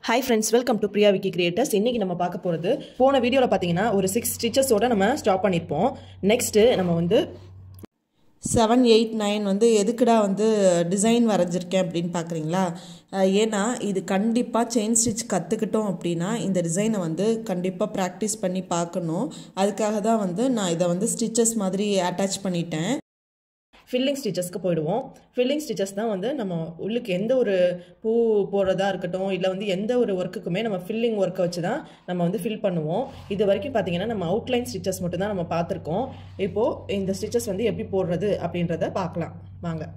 hi friends welcome to Priya Vicky creators இன்னைக்கு நம்ம பார்க்க போகிறது போன வீடியோவில் பார்த்தீங்கன்னா ஒரு சிக்ஸ் ஸ்டிச்சஸோட நம்ம ஸ்டாப் பண்ணியிருப்போம் நெக்ஸ்ட்டு நம்ம வந்து செவன் எயிட் நைன் வந்து எதுக்குடா வந்து டிசைன் வரைஞ்சிருக்கேன் அப்படின்னு பார்க்குறீங்களா அஹ் ஏன்னா இது கண்டிப்பாக செயின் ஸ்டிச் கற்றுக்கிட்டோம் அப்படின்னா இந்த டிசைனை வந்து கண்டிப்பாக ப்ராக்டிஸ் பண்ணி பார்க்கணும் அதுக்காக தான் வந்து நான் இதை வந்து ஸ்டிச்சஸ் மாதிரி அட்டாச் பண்ணிட்டேன் ஃபில்லிங் ஸ்டிச்சஸ்க்கு போயிடுவோம் ஃபில்லிங் ஸ்டிச்சஸ் தான் வந்து நம்ம உள்ளுக்கு எந்த ஒரு பூ போடுறதா இருக்கட்டும் இல்லை வந்து எந்த ஒரு ஒர்க்குக்குமே நம்ம ஃபில்லிங் ஒர்க்கை வச்சு தான் நம்ம வந்து ஃபில் பண்ணுவோம் இது வரைக்கும் பார்த்தீங்கன்னா நம்ம அவுட்லைன் ஸ்டிச்சஸ் மட்டும் தான் நம்ம பார்த்துருக்கோம் இப்போது இந்த ஸ்டிச்சஸ் வந்து எப்படி போடுறது அப்படின்றத பார்க்கலாம் வாங்க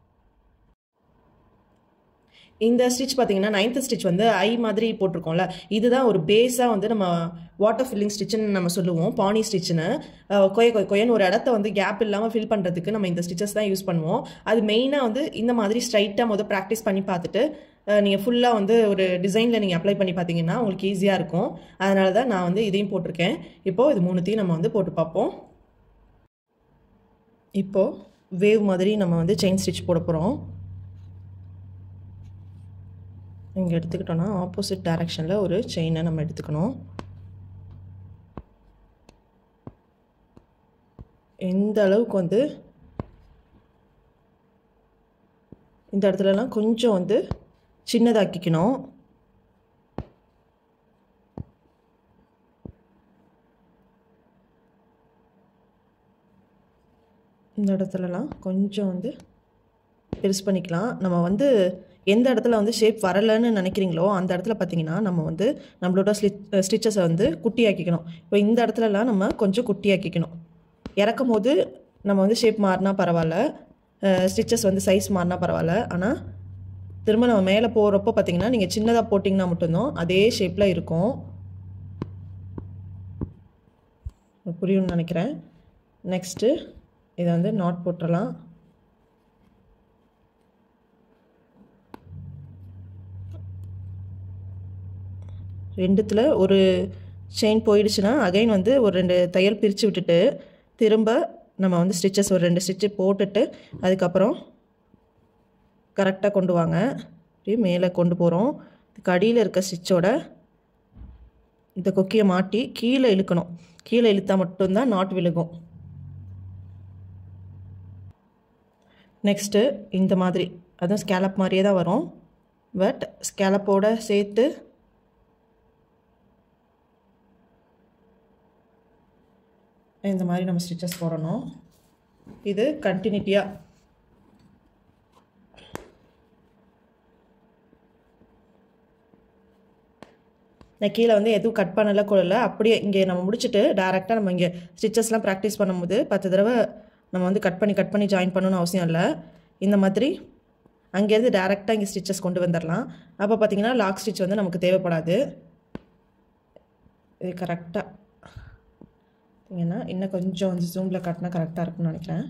இந்த ஸ்டிச் பார்த்தீங்கன்னா நைன்த் ஸ்டிச் வந்து ஐ மாதிரி போட்டிருக்கோம்ல இதுதான் ஒரு பேஸாக வந்து நம்ம வாட்டர் ஃபில்லிங் ஸ்டிச்சுன்னு நம்ம சொல்லுவோம் பானி ஸ்டிச்சுன்னு கொய கொய கொயன்னு ஒரு இடத்த வந்து கேப் இல்லாமல் ஃபில் பண்ணுறதுக்கு நம்ம இந்த ஸ்டிச்சஸ் தான் யூஸ் பண்ணுவோம் அது மெயினாக வந்து இந்த மாதிரி ஸ்ட்ரைட்டாக முதல் ப்ராக்டிஸ் பண்ணி பார்த்துட்டு நீங்கள் ஃபுல்லாக வந்து ஒரு டிசைனில் நீங்கள் அப்ளை பண்ணி பார்த்தீங்கன்னா உங்களுக்கு ஈஸியாக இருக்கும் அதனால தான் நான் வந்து இதையும் போட்டிருக்கேன் இப்போது இது மூணுத்தையும் நம்ம வந்து போட்டு பார்ப்போம் இப்போது வேவ் மாதிரி நம்ம வந்து செயின் ஸ்டிச் போட போகிறோம் இங்கே எடுத்துக்கிட்டோன்னா ஆப்போசிட் டைரக்ஷனில் ஒரு செயினை நம்ம எடுத்துக்கணும் எந்த அளவுக்கு வந்து இந்த இடத்துலலாம் கொஞ்சம் வந்து சின்னதாக்கிக்கணும் இந்த இடத்துலலாம் கொஞ்சம் வந்து பெருசு பண்ணிக்கலாம் நம்ம வந்து எந்த இடத்துல வந்து ஷேப் வரலைன்னு நினைக்கிறீங்களோ அந்த இடத்துல பார்த்தீங்கன்னா நம்ம வந்து நம்மளோட ஸ்லி ஸ்டிச்சஸை வந்து குட்டியாக்கிக்கணும் இப்போ இந்த இடத்துலலாம் நம்ம கொஞ்சம் குட்டியாக்கிக்கணும் இறக்கும் போது நம்ம வந்து ஷேப் மாறினா பரவாயில்ல ஸ்டிச்சஸ் வந்து சைஸ் மாறினா பரவாயில்ல ஆனால் திரும்ப நம்ம மேலே போகிறப்போ பார்த்தீங்கன்னா நீங்கள் சின்னதாக போட்டிங்கன்னா மட்டும்தான் அதே ஷேப்பில் இருக்கும் புரியும்னு நினைக்கிறேன் நெக்ஸ்ட்டு இதை வந்து நாட் போட்டுடலாம் ரெண்டுத்தில் ஒரு செயின் போயிடுச்சுன்னா அகைன் வந்து ஒரு ரெண்டு தையல் பிரித்து விட்டுட்டு திரும்ப நம்ம வந்து ஸ்டிச்சஸ் ஒரு ரெண்டு ஸ்டிச்சு போட்டுட்டு அதுக்கப்புறம் கரெக்டாக கொண்டு வாங்க அப்படியே மேலே கொண்டு போகிறோம் இதுக்கு அடியில் இருக்க ஸ்டிச்சோட இந்த கொக்கியை மாட்டி கீழே இழுக்கணும் கீழே இழுத்தா மட்டும்தான் நாட் விழுகும் நெக்ஸ்ட்டு இந்த மாதிரி அதுவும் ஸ்கேலப் மாதிரியே தான் வரும் பட் ஸ்கேலப்போட சேர்த்து இந்த மாதிரி நம்ம ஸ்டிச்சஸ் போடணும் இது கண்டினியூட்டியாக நான் கீழே வந்து எதுவும் கட் பண்ணல கொள்ளல அப்படியே இங்கே நம்ம முடிச்சுட்டு டேரெக்டாக நம்ம இங்கே ஸ்டிச்சஸ்லாம் ப்ராக்டிஸ் பண்ணும்போது பத்து தடவை நம்ம வந்து கட் பண்ணி கட் பண்ணி ஜாயின் பண்ணணும்னு அவசியம் இல்லை இந்த மாதிரி அங்கேருந்து டேரெக்டாக இங்கே ஸ்டிச்சஸ் கொண்டு வந்துடலாம் அப்போ பார்த்தீங்கன்னா லாக் ஸ்டிச் வந்து நமக்கு தேவைப்படாது இது கரெக்டாக ஏன்னா இன்னும் கொஞ்சம் வந்து ஜூமில் காட்டினா கரெக்டாக இருக்கும்னு நினைக்கிறேன்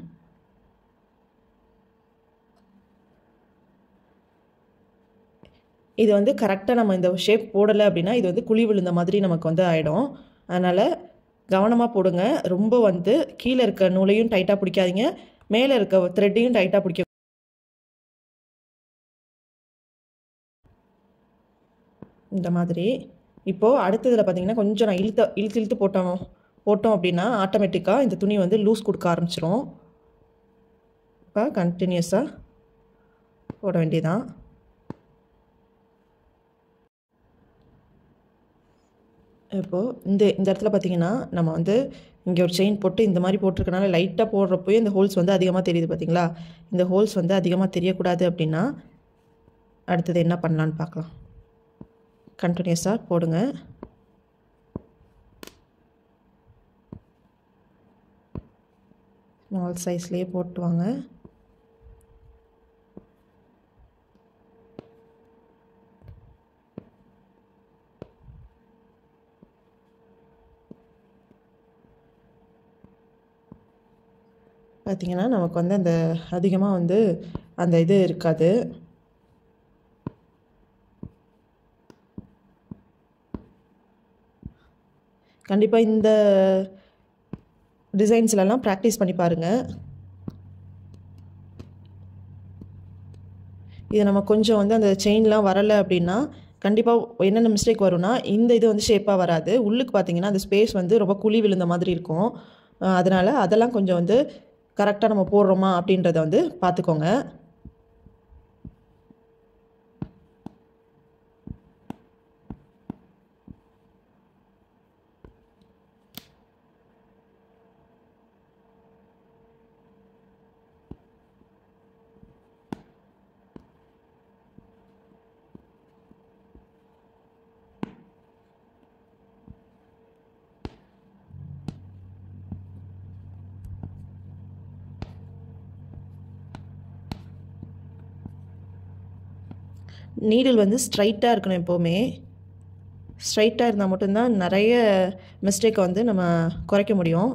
இது வந்து கரெக்டாக நம்ம இந்த ஷேப் போடலை அப்படின்னா இது வந்து குழி விழுந்த மாதிரி நமக்கு வந்து ஆகிடும் அதனால் கவனமாக போடுங்க ரொம்ப வந்து கீழே இருக்க நூலையும் டைட்டாக பிடிக்காதீங்க மேலே இருக்க த்ரெட்டையும் டைட்டாக பிடிக்க இந்த மாதிரி இப்போது அடுத்ததில் பார்த்தீங்கன்னா கொஞ்சம் நான் இழுத்த இழுத்து இழுத்து போட்டோம் போட்டோம் அப்படின்னா ஆட்டோமேட்டிக்காக இந்த துணி வந்து லூஸ் கொடுக்க ஆரம்பிச்சிரும் இப்போ கண்டினியூஸாக போட வேண்டியதான் இப்போது இந்த இந்த இடத்துல பார்த்தீங்கன்னா நம்ம வந்து இங்கே ஒரு செயின் போட்டு இந்த மாதிரி போட்டிருக்கனால லைட்டாக போடுறப்போயே இந்த ஹோல்ஸ் வந்து அதிகமாக தெரியுது பார்த்தீங்களா இந்த ஹோல்ஸ் வந்து அதிகமாக தெரியக்கூடாது அப்படின்னா அடுத்தது என்ன பண்ணலான்னு பார்க்கலாம் கண்டினியூஸாக போடுங்க ஸ்மால் சைஸ்லேயே போட்டு வாங்க பார்த்திங்கன்னா நமக்கு வந்து அந்த அதிகமாக வந்து அந்த இது இருக்காது கண்டிப்பாக இந்த டிசைன்ஸ்லலாம் ப்ராக்டிஸ் பண்ணி பாருங்கள் இது நம்ம கொஞ்சம் வந்து அந்த செயின்லாம் வரலை அப்படின்னா கண்டிப்பாக என்னென்ன மிஸ்டேக் வரும்னா இந்த இது வந்து ஷேப்பாக வராது உள்ளுக்கு பார்த்தீங்கன்னா அந்த ஸ்பேஸ் வந்து ரொம்ப குழி விழுந்த மாதிரி இருக்கும் அதனால் அதெல்லாம் கொஞ்சம் வந்து கரெக்டாக நம்ம போடுறோமா அப்படின்றத வந்து பார்த்துக்கோங்க நீடில் வந்து ஸ்ட்ரைட்டாக இருக்கணும் எப்போவுமே ஸ்ட்ரைட்டாக இருந்தால் மட்டும்தான் நிறைய மிஸ்டேக்கை வந்து நம்ம குறைக்க முடியும்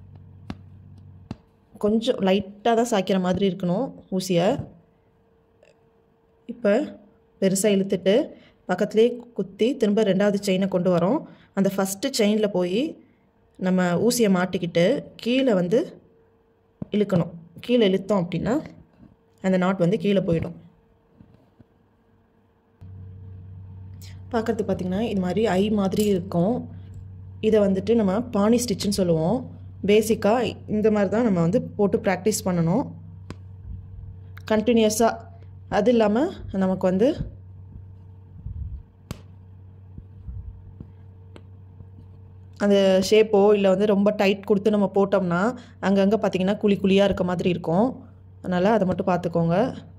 கொஞ்சம் லைட்டாக தான் சாய்க்கிற மாதிரி இருக்கணும் ஊசியை இப்போ பெருசாக இழுத்துட்டு பக்கத்துலேயே குத்தி திரும்ப ரெண்டாவது செயினை கொண்டு வரோம் அந்த ஃபஸ்ட்டு செயினில் போய் நம்ம ஊசியை மாட்டிக்கிட்டு கீழே வந்து இழுக்கணும் கீழே இழுத்தோம் அப்படின்னா அந்த நாட் வந்து கீழே போயிடும் பார்க்குறதுக்கு பார்த்திங்கன்னா இது மாதிரி ஐ மாதிரி இருக்கும் இதை வந்துட்டு நம்ம பானி ஸ்டிச்சுன்னு சொல்லுவோம் பேசிக்காக இந்த மாதிரி தான் நம்ம வந்து போட்டு ப்ராக்டிஸ் பண்ணணும் கண்டினியூஸாக அது இல்லாமல் நமக்கு வந்து அந்த ஷேப்போ இல்லை வந்து ரொம்ப டைட் கொடுத்து நம்ம போட்டோம்னா அங்கங்கே பார்த்திங்கன்னா குழி குழியாக இருக்க மாதிரி இருக்கும் அதனால் அதை மட்டும் பார்த்துக்கோங்க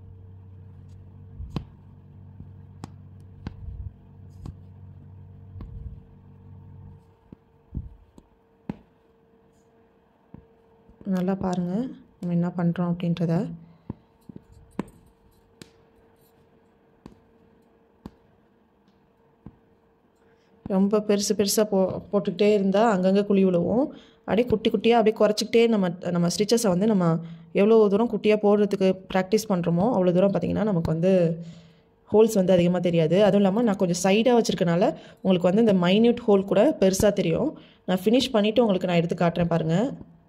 நல்லா பாருங்கள் நம்ம என்ன பண்ணுறோம் அப்படின்றத ரொம்ப பெருசு பெருசாக போ போட்டுக்கிட்டே இருந்தால் அங்கங்கே குழி விழுவும் அப்படியே குட்டி குட்டியாக அப்படியே குறைச்சிக்கிட்டே நம்ம நம்ம ஸ்டிச்சஸை வந்து நம்ம எவ்வளோ தூரம் குட்டியாக போடுறதுக்கு ப்ராக்டிஸ் பண்ணுறோமோ அவ்வளோ தூரம் பார்த்திங்கன்னா நமக்கு வந்து ஹோல்ஸ் வந்து அதிகமாக தெரியாது அதுவும் இல்லாமல் நான் கொஞ்சம் சைடாக வச்சுருக்கனால உங்களுக்கு வந்து இந்த மைன்யூட் ஹோல் கூட பெருசாக தெரியும் நான் ஃபினிஷ் பண்ணிவிட்டு உங்களுக்கு நான் எடுத்து காட்டுறேன் பாருங்கள்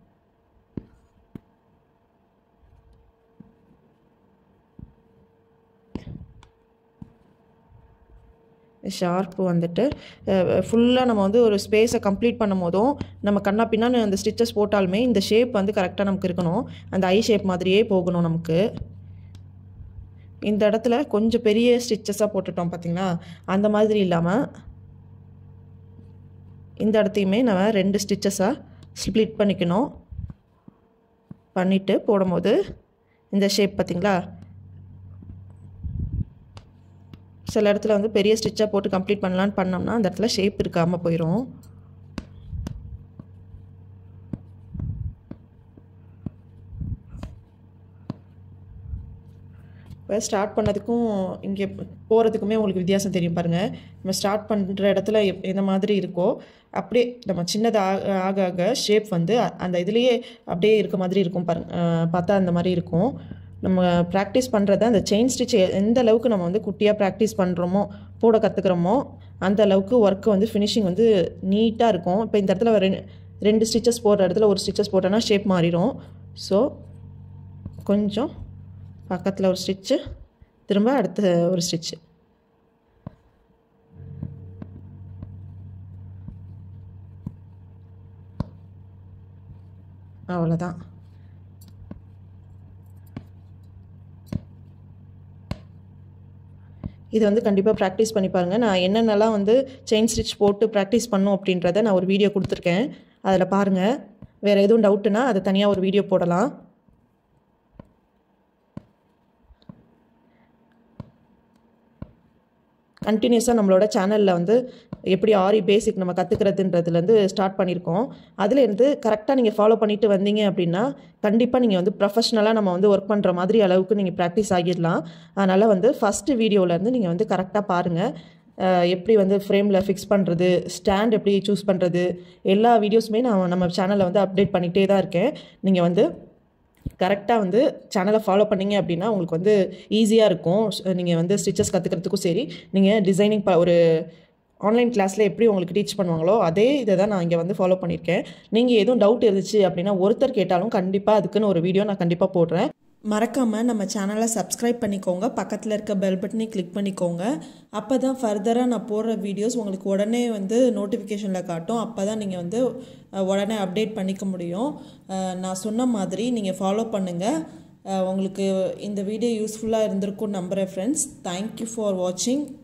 ஷார்ப்பு வந்துட்டு ஃபுல்லாக நம்ம வந்து ஒரு ஸ்பேஸை கம்ப்ளீட் பண்ணும் போதும் நம்ம கண்ணா பின்னான்னு அந்த ஸ்டிச்சஸ் போட்டாலுமே இந்த ஷேப் வந்து கரெக்டாக நமக்கு இருக்கணும் அந்த ஐ ஷேப் மாதிரியே போகணும் நமக்கு இந்த இடத்துல கொஞ்சம் பெரிய ஸ்டிச்சஸாக போட்டுட்டோம் பார்த்திங்களா அந்த மாதிரி இல்லாமல் இந்த இடத்தையுமே நம்ம ரெண்டு ஸ்டிச்சஸாக ஸ்ப்ளிட் பண்ணிக்கணும் பண்ணிவிட்டு போடும்போது இந்த ஷேப் பார்த்திங்களா சில இடத்துல வந்து பெரிய ஸ்டிச்சாக போட்டு கம்ப்ளீட் பண்ணலான்னு பண்ணோம்னா அந்த இடத்துல ஷேப் இருக்காமல் போயிடும் இப்போ ஸ்டார்ட் பண்ணதுக்கும் இங்கே போகிறதுக்குமே உங்களுக்கு வித்தியாசம் தெரியும் பாருங்கள் நம்ம ஸ்டார்ட் பண்ணுற இடத்துல எப் எந்த மாதிரி இருக்கோ அப்படியே நம்ம சின்னது ஆக ஆக ஆக ஷேப் வந்து அந்த இதுலேயே அப்படியே இருக்க மாதிரி இருக்கும் பாருங்க பார்த்தா அந்த மாதிரி இருக்கும் நம்ம ப்ராக்டிஸ் பண்ணுறத அந்த செயின் ஸ்டிச் எந்த அளவுக்கு நம்ம வந்து குட்டியாக ப்ராக்டிஸ் பண்ணுறோமோ போட கற்றுக்குறோமோ அந்த அளவுக்கு ஒர்க்கு வந்து ஃபினிஷிங் வந்து நீட்டாக இருக்கும் இப்போ இந்த இடத்துல ரெண்டு ரெண்டு ஸ்டிச்சஸ் போடுற இடத்துல ஒரு ஸ்டிச்சஸ் போட்டோன்னா ஷேப் மாறிடும் ஸோ கொஞ்சம் பக்கத்தில் ஒரு ஸ்டிச்சு திரும்ப அடுத்த ஒரு ஸ்டிச்சு அவ்வளோதான் இது வந்து கண்டிப்பாக ப்ராக்டிஸ் பண்ணி பாருங்கள் நான் என்னென்னலாம் வந்து செயின் ஸ்டிச் போட்டு ப்ராக்டிஸ் பண்ணும் அப்படின்றத நான் ஒரு வீடியோ கொடுத்துருக்கேன் அதில் பாருங்கள் வேறு எதுவும் டவுட்டுனா அதை தனியாக ஒரு வீடியோ போடலாம் கண்டினியூஸாக நம்மளோட சேனலில் வந்து எப்படி ஆரி பேசிக் நம்ம கற்றுக்கிறதுன்றதுலேருந்து ஸ்டார்ட் பண்ணியிருக்கோம் அதுலேருந்து கரெக்டாக நீங்கள் ஃபாலோ பண்ணிட்டு வந்தீங்க அப்படின்னா கண்டிப்பாக நீங்கள் வந்து ப்ரொஃபஷ்னலாக நம்ம வந்து ஒர்க் பண்ணுற மாதிரி அளவுக்கு நீங்கள் ப்ராக்டிஸ் ஆகிடலாம் அதனால் வந்து ஃபஸ்ட்டு வீடியோவிலேருந்து நீங்கள் வந்து கரெக்டாக பாருங்கள் எப்படி வந்து ஃப்ரேமில் ஃபிக்ஸ் பண்ணுறது ஸ்டாண்ட் எப்படி சூஸ் பண்ணுறது எல்லா வீடியோஸுமே நான் நம்ம சேனலில் வந்து அப்டேட் பண்ணிகிட்டே தான் இருக்கேன் நீங்கள் வந்து கரெக்டாக வந்து சேனலை ஃபாலோ பண்ணிங்க அப்படின்னா உங்களுக்கு வந்து ஈஸியாக இருக்கும் நீங்கள் வந்து ஸ்டிச்சஸ் கற்றுக்கிறதுக்கும் சரி நீங்கள் டிசைனிங் ப ஒரு ஆன்லைன் கிளாஸில் எப்படி உங்களுக்கு டீச் பண்ணுவாங்களோ அதே இதை தான் நான் இங்கே வந்து ஃபாலோ பண்ணியிருக்கேன் நீங்கள் எதுவும் டவுட் இருந்துச்சு அப்படின்னா ஒருத்தர் கேட்டாலும் கண்டிப்பாக அதுக்குன்னு ஒரு வீடியோ நான் கண்டிப்பாக போடுறேன் மறக்காமல் நம்ம சேனலை சப்ஸ்கிரைப் பண்ணிக்கோங்க பக்கத்தில் இருக்க பெல் பட்டனை கிளிக் பண்ணிக்கோங்க அப்போ தான் ஃபர்தராக நான் போடுற வீடியோஸ் உங்களுக்கு உடனே வந்து நோட்டிஃபிகேஷனில் காட்டும் அப்போ தான் நீங்கள் வந்து அஹ், உடனே அப்டேட் பண்ணிக்க முடியும் அஹ், நான் சொன்ன மாதிரி நீங்கள் ஃபாலோ பண்ணுங்கள் உங்களுக்கு இந்த வீடியோ யூஸ்ஃபுல்லாக இருந்திருக்கும் நம்புகிறேன் ஃப்ரெண்ட்ஸ் தேங்க்யூ ஃபார் வாட்சிங்